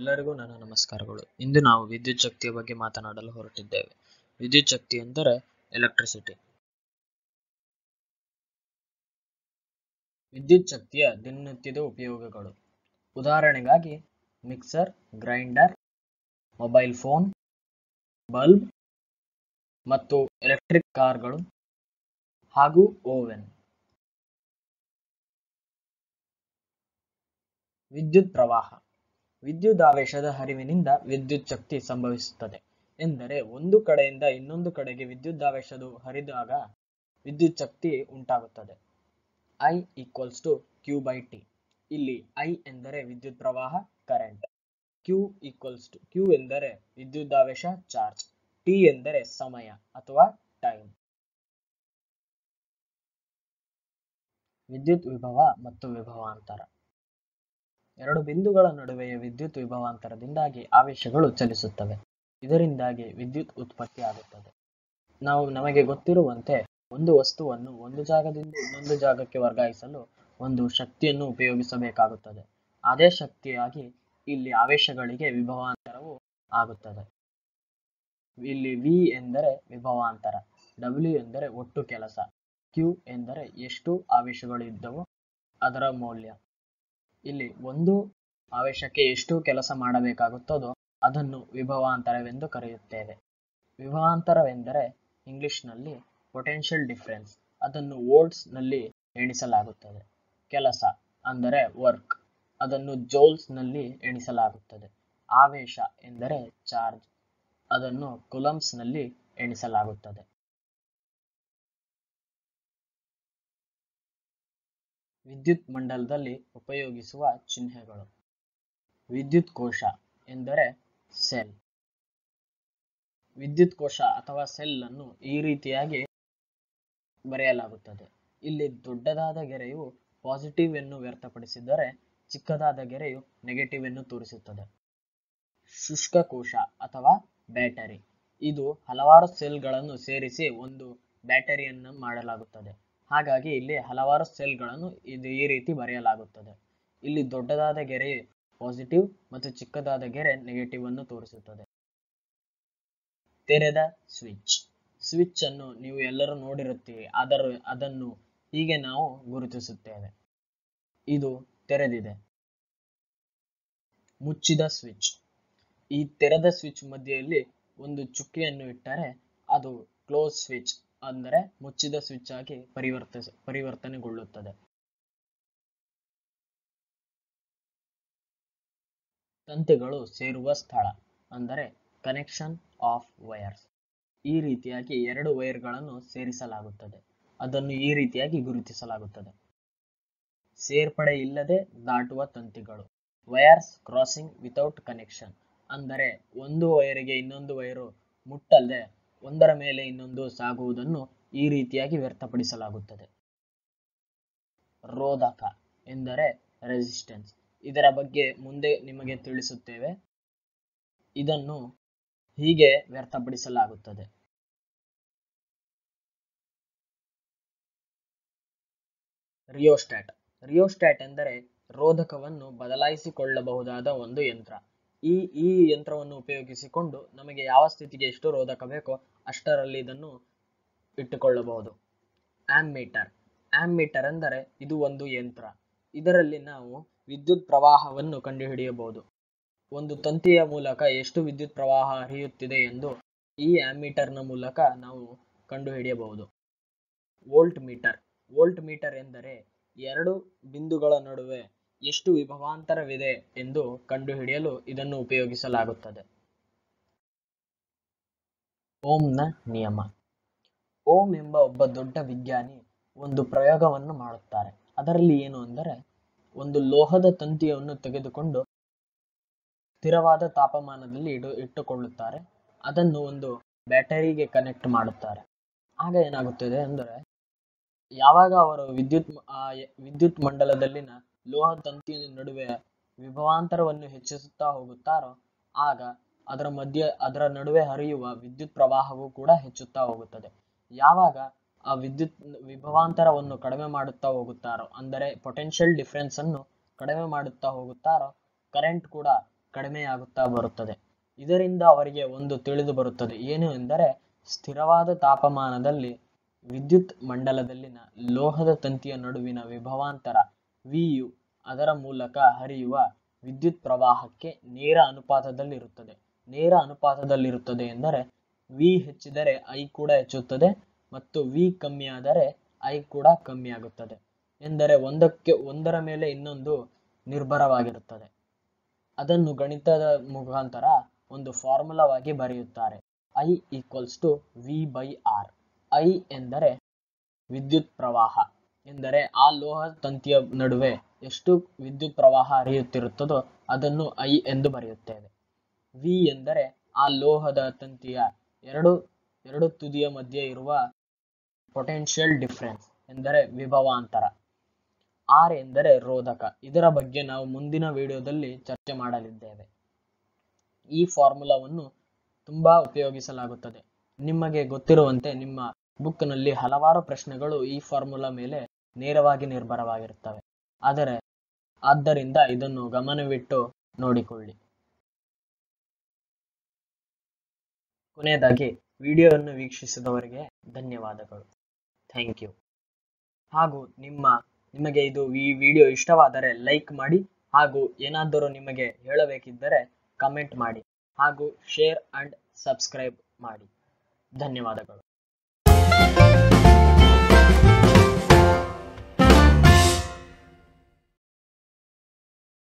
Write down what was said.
ಎಲ್ಲರಿಗೂ ನನ್ನ ನಮಸ್ಕಾರಗಳು ಇಂದು ನಾವು ವಿದ್ಯುತ್ ಶಕ್ತಿಯ ಬಗ್ಗೆ ಮಾತನಾಡಲು ಹೊರಟಿದ್ದೇವೆ ವಿದ್ಯುತ್ ಶಕ್ತಿ ಎಂದರೆ ಎಲೆಕ್ಟ್ರಿಸಿಟಿ ವಿದ್ಯುತ್ ಶಕ್ತಿಯ ದಿನನಿತ್ಯದ ಉಪಯೋಗಗಳು ಉದಾಹರಣೆಗಾಗಿ mixer grinder mobile phone bulb ಮತ್ತು ಎಲೆಕ್ಟ್ರಿಕ್ ಕಾರ್ಗಳು ಹಾಗೂ ಓವೆನ್ ವಿದ್ಯುತ್ ಪ್ರವಾಹ ವಿದ್ಯುದಾವೇಶದ ಹರಿವಿನಿಂದ ವಿದ್ಯುತ್ ಶಕ್ತಿ ಸಂಭವಿಸುತ್ತದೆ ಎಂದರೆ ಒಂದು ಕಡೆಯಿಂದ ಇನ್ನೊಂದು ಕಡೆಗೆ ವಿದ್ಯುದಾವೇಶದು ಹರಿದಾಗ ವಿದ್ಯುತ್ ಶಕ್ತಿ ಉಂಟಾಗುತ್ತದೆ I equals to Q by T ಇಲ್ಲಿ ಐ ಎಂದರೆ ವಿದ್ಯುತ್ ಪ್ರವಾಹ current Q equals to Q ಎಂದರೆ ವಿದ್ಯುದಾವೇಶ ಚಾರ್ಜ್ ಟಿ ಎಂದರೆ ಸಮಯ ಅಥವಾ ಟೈಮ್ ವಿದ್ಯುತ್ ವಿಭವ ಮತ್ತು ವಿಭವಾಂತರ ಎರಡು ಬಿಂದುಗಳ ನಡುವೆಯ ವಿದ್ಯುತ್ ವಿಭವಾಂತರದಿಂದಾಗಿ ಆವೇಶಗಳು ಚಲಿಸುತ್ತವೆ ಇದರಿಂದಾಗಿ ವಿದ್ಯುತ್ ಉತ್ಪತ್ತಿ ಆಗುತ್ತದೆ ನಾವು ನಮಗೆ ಗೊತ್ತಿರುವಂತೆ ಒಂದು ವಸ್ತುವನ್ನು ಒಂದು ಜಾಗದಿಂದ ಇನ್ನೊಂದು ಜಾಗಕ್ಕೆ ವರ್ಗಾಯಿಸಲು ಒಂದು ಶಕ್ತಿಯನ್ನು ಉಪಯೋಗಿಸಬೇಕಾಗುತ್ತದೆ ಅದೇ ಶಕ್ತಿಯಾಗಿ ಇಲ್ಲಿ ಆವೇಶಗಳಿಗೆ ವಿಭವಾಂತರವು ಆಗುತ್ತದೆ ಇಲ್ಲಿ ವಿ ಎಂದರೆ ವಿಭವಾಂತರ ಡಬ್ಲ್ಯೂ ಎಂದರೆ ಒಟ್ಟು ಕೆಲಸ ಕ್ಯೂ ಎಂದರೆ ಎಷ್ಟು ಆವೇಶಗಳು ಇದ್ದವೋ ಅದರ ಮೌಲ್ಯ ಇಲ್ಲಿ ಒಂದು ಆವೇಶಕ್ಕೆ ಎಷ್ಟು ಕೆಲಸ ಮಾಡಬೇಕಾಗುತ್ತದೋ ಅದನ್ನು ವಿಭವಾಂತರವೆಂದು ಕರೆಯುತ್ತೇವೆ ವಿಭವಾಂತರವೆಂದರೆ ಇಂಗ್ಲಿಷ್ನಲ್ಲಿ ಪೊಟೆನ್ಷಿಯಲ್ ಡಿಫರೆನ್ಸ್ ಅದನ್ನು ವೋಲ್ಟ್ಸ್ ನಲ್ಲಿ ಎಣಿಸಲಾಗುತ್ತದೆ ಕೆಲಸ ಅಂದರೆ ವರ್ಕ್ ಅದನ್ನು ಜೌಲ್ಸ್ ನಲ್ಲಿ ಎಣಿಸಲಾಗುತ್ತದೆ ಆವೇಶ ಎಂದರೆ ಚಾರ್ಜ್ ಅದನ್ನು ಕುಲಂಬ್ಸ್ ನಲ್ಲಿ ಎಣಿಸಲಾಗುತ್ತದೆ ವಿದ್ಯುತ್ ಮಂಡಲದಲ್ಲಿ ಉಪಯೋಗಿಸುವ ಚಿಹ್ನೆಗಳು ವಿದ್ಯುತ್ ಕೋಶ ಎಂದರೆ ಸೆಲ್ ವಿದ್ಯುತ್ ಕೋಶ ಅಥವಾ ಸೆಲ್ ಅನ್ನು ಈ ರೀತಿಯಾಗಿ ಬರೆಯಲಾಗುತ್ತದೆ ಇಲ್ಲಿ ದೊಡ್ಡದಾದ ಗೆರೆಯು ಪಾಸಿಟಿವ್ ಅನ್ನು ವ್ಯಕ್ತಪಡಿಸಿದರೆ ಚಿಕ್ಕದಾದ ಗೆರೆಯು ನೆಗೆಟಿವ್ ಅನ್ನು ತೋರಿಸುತ್ತದೆ ಶುಷ್ಕ ಕೋಶ ಅಥವಾ ಬ್ಯಾಟರಿ ಇದು ಹಲವಾರು ಸೆಲ್ಗಳನ್ನು ಸೇರಿಸಿ ಒಂದು ಬ್ಯಾಟರಿಯನ್ನು ಮಾಡಲಾಗುತ್ತದೆ ಹಾಗಾಗಿ ಇಲ್ಲಿ ಹಲವಾರು ಸೆಲ್ಗಳನ್ನು ಇದು ಈ ರೀತಿ ಬರೆಯಲಾಗುತ್ತದೆ ಇಲ್ಲಿ ದೊಡ್ಡದಾದ ಗೆರೆ ಪಾಸಿಟಿವ್ ಮತ್ತು ಚಿಕ್ಕದಾದ ಗೆರೆ ನೆಗೆಟಿವ್ ಅನ್ನು ತೋರಿಸುತ್ತದೆ ತೆರೆದ ಸ್ವಿಚ್ ಸ್ವಿಚ್ ಅನ್ನು ನೀವು ಎಲ್ಲರೂ ನೋಡಿರುತ್ತೀರಿ ಅದರ ಅದನ್ನು ಹೀಗೆ ನಾವು ಗುರುತಿಸುತ್ತೇವೆ ಇದು ತೆರೆದಿದೆ ಮುಚ್ಚಿದ ಸ್ವಿಚ್ ಈ ತೆರೆದ ಸ್ವಿಚ್ ಮಧ್ಯೆಯಲ್ಲಿ ಒಂದು ಚುಕ್ಕೆಯನ್ನು ಇಟ್ಟರೆ ಅದು ಕ್ಲೋಸ್ ಸ್ವಿಚ್ ಅಂದರೆ ಮುಚ್ಚಿದ ಸ್ವಿಚ್ ಆಗಿ ಪರಿವರ್ತಿಸ ಪರಿವರ್ತನೆಗೊಳ್ಳುತ್ತದೆ ತಂತಿಗಳು ಸೇರುವ ಸ್ಥಳ ಅಂದರೆ ಕನೆಕ್ಷನ್ ಆಫ್ ವೈರ್ಸ್ ಈ ರೀತಿಯಾಗಿ ಎರಡು ವೈರ್ಗಳನ್ನು ಸೇರಿಸಲಾಗುತ್ತದೆ ಅದನ್ನು ಈ ರೀತಿಯಾಗಿ ಗುರುತಿಸಲಾಗುತ್ತದೆ ಸೇರ್ಪಡೆ ಇಲ್ಲದೆ ದಾಟುವ ತಂತಿಗಳು ವೈರ್ಸ್ ಕ್ರಾಸಿಂಗ್ ವಿತೌಟ್ ಕನೆಕ್ಷನ್ ಅಂದರೆ ಒಂದು ವೈರಿಗೆ ಇನ್ನೊಂದು ವೈರು ಮುಟ್ಟಲ್ಲದೆ ಒಂದರ ಮೇಲೆ ಇನ್ನೊಂದು ಸಾಗುವುದನ್ನು ಈ ರೀತಿಯಾಗಿ ವ್ಯಕ್ತಪಡಿಸಲಾಗುತ್ತದೆ ರೋಧಕ ಎಂದರೆ ರೆಸಿಸ್ಟೆನ್ಸ್ ಇದರ ಬಗ್ಗೆ ಮುಂದೆ ನಿಮಗೆ ತಿಳಿಸುತ್ತೇವೆ ಇದನ್ನು ಹೀಗೆ ವ್ಯಕ್ತಪಡಿಸಲಾಗುತ್ತದೆ ರಿಯೋಸ್ಟ್ಯಾಟ್ ರಿಯೋಸ್ಟ್ಯಾಟ್ ಎಂದರೆ ರೋಧಕವನ್ನು ಬದಲಾಯಿಸಿಕೊಳ್ಳಬಹುದಾದ ಒಂದು ಯಂತ್ರ ಈ ಈ ಯಂತ್ರವನ್ನು ಉಪಯೋಗಿಸಿಕೊಂಡು ನಮಗೆ ಯಾವ ಸ್ಥಿತಿಗೆ ಎಷ್ಟು ರೋಧಕ ಬೇಕೋ ಅಷ್ಟರಲ್ಲಿ ಇದನ್ನು ಇಟ್ಟುಕೊಳ್ಳಬಹುದು ಆಮ್ಮೀಟರ್ ಆಮ್ಮೀಟರ್ ಎಂದರೆ ಇದು ಒಂದು ಯಂತ್ರ ಇದರಲ್ಲಿ ನಾವು ವಿದ್ಯುತ್ ಪ್ರವಾಹವನ್ನು ಕಂಡುಹಿಡಿಯಬಹುದು ಒಂದು ತಂತಿಯ ಮೂಲಕ ಎಷ್ಟು ವಿದ್ಯುತ್ ಪ್ರವಾಹ ಹರಿಯುತ್ತಿದೆ ಎಂದು ಈ ಆಮ್ಮೀಟರ್ನ ಮೂಲಕ ನಾವು ಕಂಡುಹಿಡಿಯಬಹುದು ವೋಲ್ಟ್ ಮೀಟರ್ ವೋಲ್ಟ್ ಮೀಟರ್ ಎಂದರೆ ಎರಡು ಬಿಂದುಗಳ ನಡುವೆ ಎಷ್ಟು ವಿಭವಾಂತರವಿದೆ ಎಂದು ಕಂಡುಹಿಡಿಯಲು ಇದನ್ನು ಉಪಯೋಗಿಸಲಾಗುತ್ತದೆ ಓಂನ ನಿಯಮ ಓಂ ಎಂಬ ಒಬ್ಬ ದೊಡ್ಡ ವಿಜ್ಞಾನಿ ಒಂದು ಪ್ರಯೋಗವನ್ನು ಮಾಡುತ್ತಾರೆ ಅದರಲ್ಲಿ ಏನು ಅಂದರೆ ಒಂದು ಲೋಹದ ತಂತಿಯನ್ನು ತೆಗೆದುಕೊಂಡು ಸ್ಥಿರವಾದ ತಾಪಮಾನದಲ್ಲಿ ಇಡು ಇಟ್ಟುಕೊಳ್ಳುತ್ತಾರೆ ಅದನ್ನು ಒಂದು ಬ್ಯಾಟರಿಗೆ ಕನೆಕ್ಟ್ ಮಾಡುತ್ತಾರೆ ಆಗ ಏನಾಗುತ್ತದೆ ಅಂದರೆ ಯಾವಾಗ ಅವರು ವಿದ್ಯುತ್ ಆ ವಿದ್ಯುತ್ ಮಂಡಲದಲ್ಲಿನ ಲೋಹ ತಂತಿಯ ನಡುವೆ ವಿಭವಾಂತರವನ್ನು ಹೆಚ್ಚಿಸುತ್ತಾ ಹೋಗುತ್ತಾರೋ ಆಗ ಅದರ ಮಧ್ಯ ಅದರ ನಡುವೆ ಹರಿಯುವ ವಿದ್ಯುತ್ ಪ್ರವಾಹವು ಕೂಡ ಹೆಚ್ಚುತ್ತಾ ಹೋಗುತ್ತದೆ ಯಾವಾಗ ಆ ವಿದ್ಯುತ್ ವಿಭವಾಂತರವನ್ನು ಕಡಿಮೆ ಮಾಡುತ್ತಾ ಹೋಗುತ್ತಾರೋ ಅಂದರೆ ಪೊಟೆನ್ಷಿಯಲ್ ಡಿಫರೆನ್ಸ್ ಅನ್ನು ಕಡಿಮೆ ಮಾಡುತ್ತಾ ಹೋಗುತ್ತಾರೋ ಕರೆಂಟ್ ಕೂಡ ಕಡಿಮೆಯಾಗುತ್ತಾ ಬರುತ್ತದೆ ಇದರಿಂದ ಅವರಿಗೆ ಒಂದು ತಿಳಿದು ಬರುತ್ತದೆ ಏನು ಎಂದರೆ ಸ್ಥಿರವಾದ ತಾಪಮಾನದಲ್ಲಿ ವಿದ್ಯುತ್ ಮಂಡಲದಲ್ಲಿನ ಲೋಹದ ತಂತಿಯ ನಡುವಿನ ವಿಭವಾಂತರ ವಿಯು ಅದರ ಮೂಲಕ ಹರಿಯುವ ವಿದ್ಯುತ್ ಪ್ರವಾಹಕ್ಕೆ ನೇರ ಅನುಪಾತದಲ್ಲಿರುತ್ತದೆ ನೇರ ಅನುಪಾತದಲ್ಲಿರುತ್ತದೆ ಎಂದರೆ ವಿ ಹೆಚ್ಚಿದರೆ ಐ ಕೂಡ ಹೆಚ್ಚುತ್ತದೆ ಮತ್ತು ವಿ ಕಮ್ಮಿಯಾದರೆ ಐ ಕೂಡ ಕಮ್ಮಿಯಾಗುತ್ತದೆ ಎಂದರೆ ಒಂದಕ್ಕೆ ಒಂದರ ಮೇಲೆ ಇನ್ನೊಂದು ನಿರ್ಭರವಾಗಿರುತ್ತದೆ ಅದನ್ನು ಗಣಿತದ ಮುಖಾಂತರ ಒಂದು ಫಾರ್ಮುಲಾವಾಗಿ ಬರೆಯುತ್ತಾರೆ I equals to V by R I ಎಂದರೆ ವಿದ್ಯುತ್ ಪ್ರವಾಹ ಎಂದರೆ ಆ ಲೋಹ ತಂತಿಯ ನಡುವೆ ಎಷ್ಟು ವಿದ್ಯುತ್ ಪ್ರವಾಹ ಹರಿಯುತ್ತಿರುತ್ತದೋ ಅದನ್ನು ಐ ಎಂದು ಬರೆಯುತ್ತೇವೆ ವಿ ಎಂದರೆ ಆ ಲೋಹದ ತಂತಿಯ ಎರಡು ಎರಡು ತುದಿಯ ಮಧ್ಯೆ ಇರುವ ಪೊಟೆನ್ಷಿಯಲ್ ಡಿಫರೆನ್ಸ್ ಎಂದರೆ ವಿಭವಾಂತರ ಆರ್ ಎಂದರೆ ರೋಧಕ ಇದರ ಬಗ್ಗೆ ನಾವು ಮುಂದಿನ ವಿಡಿಯೋದಲ್ಲಿ ಚರ್ಚೆ ಮಾಡಲಿದ್ದೇವೆ ಈ ಫಾರ್ಮುಲಾವನ್ನು ತುಂಬಾ ಉಪಯೋಗಿಸಲಾಗುತ್ತದೆ ನಿಮಗೆ ಗೊತ್ತಿರುವಂತೆ ನಿಮ್ಮ ಬುಕ್ನಲ್ಲಿ ಹಲವಾರು ಪ್ರಶ್ನೆಗಳು ಈ ಫಾರ್ಮುಲಾ ಮೇಲೆ ನೇರವಾಗಿ ನಿರ್ಭರವಾಗಿರುತ್ತವೆ ಆದರೆ ಆದ್ದರಿಂದ ಇದನ್ನು ಗಮನವಿಟ್ಟು ನೋಡಿಕೊಳ್ಳಿ ಕೊನೆಯದಾಗಿ ವಿಡಿಯೋವನ್ನು ವೀಕ್ಷಿಸಿದವರಿಗೆ ಧನ್ಯವಾದಗಳು ಥ್ಯಾಂಕ್ ಯು ಹಾಗೂ ನಿಮ್ಮ ನಿಮಗೆ ಇದು ಈ ವಿಡಿಯೋ ಇಷ್ಟವಾದರೆ ಲೈಕ್ ಮಾಡಿ ಹಾಗೂ ಏನಾದರೂ ನಿಮಗೆ ಹೇಳಬೇಕಿದ್ದರೆ ಕಮೆಂಟ್ ಮಾಡಿ ಹಾಗೂ ಶೇರ್ ಅಂಡ್ ಸಬ್ಸ್ಕ್ರೈಬ್ ಮಾಡಿ ಧನ್ಯವಾದಗಳು